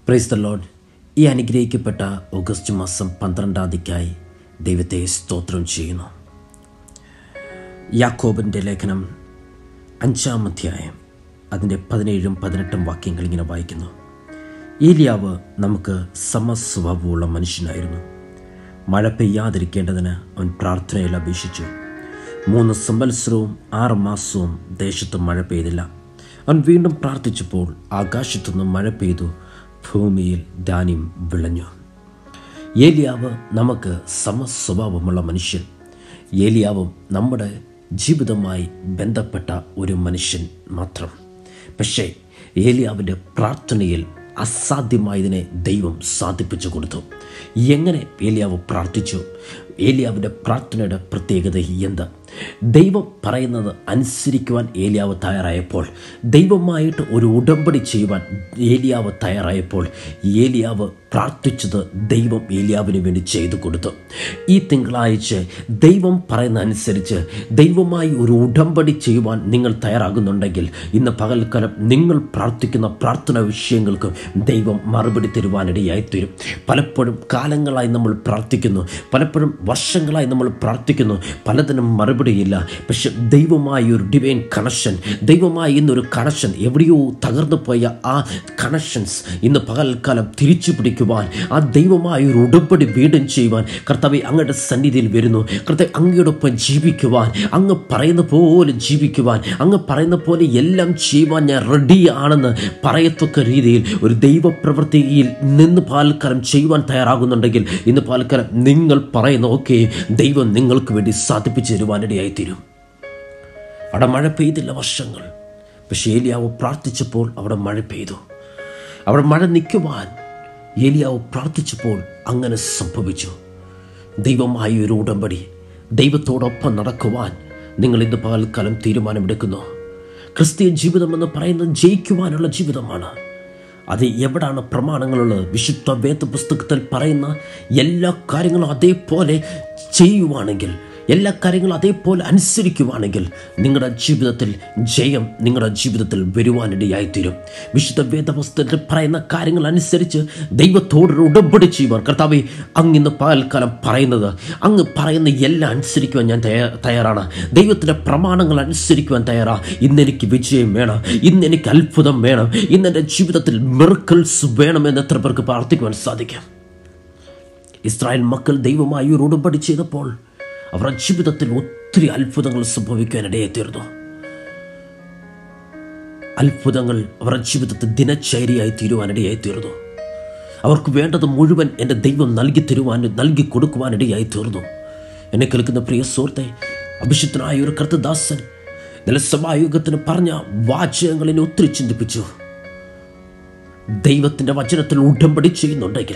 praise the load ഈ അനുഗ്രഹിക്കപ്പെട്ട August മാസം പന്ത്രണ്ടാം തീയതിക്കായി ദൈവത്തെ സ്തോത്രം ചെയ്യുന്നു യാക്കോബിൻ്റെ ലേഖനം അഞ്ചാം അധ്യായം അതിൻ്റെ പതിനേഴും പതിനെട്ടും വാക്യങ്ങൾ ഇങ്ങനെ വായിക്കുന്നു ഏലിയാവ് നമുക്ക് സമസ്വഭാവമുള്ള മനുഷ്യനായിരുന്നു മഴ പെയ്യാതിരിക്കേണ്ടതിന് അവൻ പ്രാർത്ഥനയിൽ അപേക്ഷിച്ചു മൂന്ന് സംവത്സരവും ആറ് മാസവും ദേശത്ത് മഴ പെയ്തില്ല അവൻ വീണ്ടും പ്രാർത്ഥിച്ചപ്പോൾ ആകാശത്തുനിന്ന് മഴ പെയ്തു ഭൂമിയിൽ ധാന്യം വിളഞ്ഞു ഏലിയാവ് നമുക്ക് സമസ്വഭാവമുള്ള മനുഷ്യൻ ഏലിയാവും നമ്മുടെ ജീവിതവുമായി ബന്ധപ്പെട്ട ഒരു മനുഷ്യൻ മാത്രം പക്ഷേ ഏലിയാവിൻ്റെ പ്രാർത്ഥനയിൽ അസാധ്യമായതിനെ ദൈവം സാധിപ്പിച്ചു കൊടുത്തു എങ്ങനെ ഏലിയാവ് പ്രാർത്ഥിച്ചു ഏലിയാവിൻ്റെ പ്രാർത്ഥനയുടെ പ്രത്യേകത എന്ത് ദൈവം പറയുന്നത് അനുസരിക്കുവാൻ ഏലിയാവ് തയ്യാറായപ്പോൾ ദൈവമായിട്ട് ഒരു ഉടമ്പടി ചെയ്യുവാൻ ഏലിയാവ് തയ്യാറായപ്പോൾ ഏലിയാവ് പ്രാർത്ഥിച്ചത് ദൈവം ഏലിയാവിന് വേണ്ടി ചെയ്തു കൊടുത്തു ഈ തിങ്കളാഴ്ച ദൈവം പറയുന്ന അനുസരിച്ച് ദൈവമായി ഒരു ഉടമ്പടി ചെയ്യുവാൻ നിങ്ങൾ തയ്യാറാകുന്നുണ്ടെങ്കിൽ ഇന്ന് പകൽക്കാലം നിങ്ങൾ പ്രാർത്ഥിക്കുന്ന പ്രാർത്ഥന വിഷയങ്ങൾക്ക് ദൈവം മറുപടി തരുവാനിടയായി തരും പലപ്പോഴും കാലങ്ങളായി നമ്മൾ പ്രാർത്ഥിക്കുന്നു പലപ്പോഴും വർഷങ്ങളായി നമ്മൾ പ്രാർത്ഥിക്കുന്നു പലതിനും മറുപടിയില്ല പക്ഷെ ദൈവമായി ഒരു ഡിവൈൻ കണക്ഷൻ ദൈവമായി ഇന്നൊരു കണക്ഷൻ എവിടെയോ തകർന്നു പോയ ആ കണക്ഷൻസ് ഇന്ന് പകൽക്കാലം തിരിച്ചു പിടിക്കുവാൻ ആ ദൈവമായ ഒരു ഉടമ്പടി വീണ്ടും ചെയ്യുവാൻ കർത്താവ് അങ്ങയുടെ സന്നിധിയിൽ വരുന്നു കർത്താവ് അങ്ങയോടൊപ്പം ജീവിക്കുവാൻ അങ്ങ് പറയുന്ന പോലെ ജീവിക്കുവാൻ അങ്ങ് പറയുന്ന പോലെ എല്ലാം ചെയ്യുവാൻ ഞാൻ റെഡിയാണെന്ന് പറയത്തക്ക രീതിയിൽ ഒരു ദൈവപ്രവൃത്തിയിൽ നിന്ന് പാൽക്കാലം ചെയ്യുവാൻ തയ്യാറാകുന്നുണ്ടെങ്കിൽ ഇന്ന് പാൽക്കാലം നിങ്ങൾ പറയുന്ന ഓക്കെ ദൈവം നിങ്ങൾക്ക് വേണ്ടി സാധിപ്പിച്ചു തരുവാനിടയായി തീരും അവിടെ മഴ പെയ്തില്ല വർഷങ്ങൾ പക്ഷേ ഏലിയാവ് പ്രാർത്ഥിച്ചപ്പോൾ അവിടെ മഴ പെയ്തു അവിടെ മഴ നിൽക്കുവാൻ ഏലിയാവ് പ്രാർത്ഥിച്ചപ്പോൾ അങ്ങനെ സംഭവിച്ചു ദൈവമായി ഒരു ഉടമ്പടി ദൈവത്തോടൊപ്പം നടക്കുവാൻ നിങ്ങൾ ഇന്ന് പകൽക്കാലം തീരുമാനമെടുക്കുന്നു ക്രിസ്തീയ ജീവിതം എന്ന് പറയുന്നത് ജയിക്കുവാനുള്ള ജീവിതമാണ് അത് എവിടാണ് പ്രമാണങ്ങളുള്ളത് വിശുദ്ധ വേദപുസ്തകത്തിൽ പറയുന്ന എല്ലാ കാര്യങ്ങളും അതേപോലെ ചെയ്യുവാണെങ്കിൽ എല്ലാ കാര്യങ്ങളും അതേപോലെ അനുസരിക്കുവാണെങ്കിൽ നിങ്ങളുടെ ജീവിതത്തിൽ ജയം നിങ്ങളുടെ ജീവിതത്തിൽ വരുവാനിടയായിത്തീരും വിശുദ്ധ വേദപുസ്തകത്തിൽ പറയുന്ന കാര്യങ്ങൾ അനുസരിച്ച് ദൈവത്തോടൊരു ഉടമ്പടി ചെയ്യുവാൻ കർത്താവെ അങ്ങിന്ന് പകൽക്കാലം പറയുന്നത് അങ്ങ് പറയുന്ന എല്ലാം അനുസരിക്കുവാൻ ഞാൻ തയ്യാ തയ്യാറാണ് ദൈവത്തിൻ്റെ പ്രമാണങ്ങൾ അനുസരിക്കുവാൻ തയ്യാറാ ഇന്നെനിക്ക് വിജയം വേണം ഇന്നെനിക്ക് അത്ഭുതം വേണം ഇന്നെൻ്റെ ജീവിതത്തിൽ മിറക്കിൾസ് വേണമെന്ന് എത്ര പേർക്ക് പ്രാർത്ഥിക്കുവാൻ സാധിക്കും ഇസ്രായേൽ മക്കൾ ദൈവമായി ഒരു ഉടമ്പടി ചെയ്തപ്പോൾ അവരുടെ ജീവിതത്തിൽ ഒത്തിരി അത്ഭുതങ്ങൾ സംഭവിക്കാനിടയെ തീർന്നു അത്ഭുതങ്ങൾ അവരുടെ ജീവിതത്തിൽ ദിനചര്യയായി തീരുവാനിടയായി തീർന്നു അവർക്ക് വേണ്ടത് മുഴുവൻ എൻ്റെ ദൈവം നൽകി തരുവാൻ നൽകി കൊടുക്കുവാനിടയായി തീർന്നു എന്നെ കേൾക്കുന്ന പ്രിയ സുഹൃത്തെ അഭിഷിക്തനായ ഒരു കർത്തദാസൻ നിലസമായുഗത്തിന് പറഞ്ഞ വാചകങ്ങളിനെ ഒത്തിരി ചിന്തിപ്പിച്ചു ദൈവത്തിൻ്റെ വചനത്തിൽ ഉടമ്പടി ചെയ്യുന്നുണ്ടെങ്കിൽ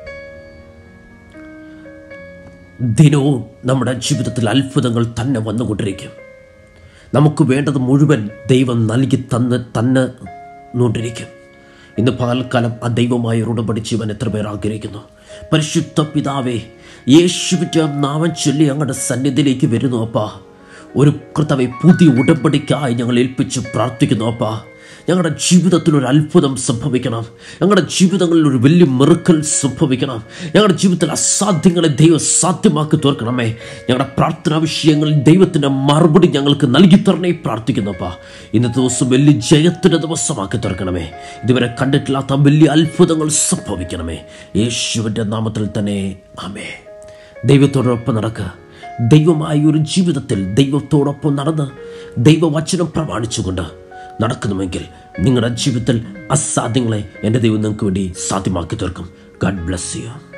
ദിനവും നമ്മുടെ ജീവിതത്തിൽ അത്ഭുതങ്ങൾ തന്നെ വന്നുകൊണ്ടിരിക്കും നമുക്ക് വേണ്ടത് മുഴുവൻ ദൈവം നൽകി തന്ന് തന്നെ നോണ്ടിരിക്കും ഇന്ന് പകൽക്കാലം ആ ദൈവമായ ഒരു ഉടമ്പടി ചെയ്യുവാൻ എത്ര പേർ ആഗ്രഹിക്കുന്നു പരിശുദ്ധ പിതാവേ യേശുവിൻ്റെ നാമം ചൊല്ലി ഞങ്ങളുടെ സന്നിധിയിലേക്ക് വരുന്നു അപ്പാ ഒരു കൃതവെ പുതിയ ഉടമ്പടിക്കായി ഞങ്ങൾ ഏൽപ്പിച്ച് പ്രാർത്ഥിക്കുന്നു അപ്പാ ഞങ്ങളുടെ ജീവിതത്തിൽ ഒരു അത്ഭുതം സംഭവിക്കണം ഞങ്ങളുടെ ജീവിതങ്ങളിൽ ഒരു വലിയ മെറുക്കൽ സംഭവിക്കണം ഞങ്ങളുടെ ജീവിതത്തിൽ അസാധ്യങ്ങളെ ദൈവം സാധ്യമാക്കി തീർക്കണമേ ഞങ്ങളുടെ പ്രാർത്ഥനാ വിഷയങ്ങളിൽ ദൈവത്തിൻ്റെ മറുപടി ഞങ്ങൾക്ക് നൽകി തരണേ പ്രാർത്ഥിക്കുന്നപ്പാ ഇന്നത്തെ ദിവസം വലിയ ജയത്തിൻ്റെ ദിവസമാക്കി തീർക്കണമേ ഇതുവരെ കണ്ടിട്ടില്ലാത്ത വലിയ അത്ഭുതങ്ങൾ സംഭവിക്കണമേ യേശുവിൻ്റെ നാമത്തിൽ തന്നെ ആമേ ദൈവത്തോടൊപ്പം നടക്കുക ദൈവമായ ഒരു ജീവിതത്തിൽ ദൈവത്തോടൊപ്പം നടന്ന് ദൈവവചനം പ്രമാണിച്ചുകൊണ്ട് നടക്കുന്നുവെങ്കിൽ നിങ്ങളുടെ ജീവിതത്തിൽ അസാധ്യങ്ങളെ എൻ്റെ ദൈവം നിങ്ങൾക്ക് വേണ്ടി സാധ്യമാക്കി തീർക്കും ഗഡ് ബ്ലസ് യു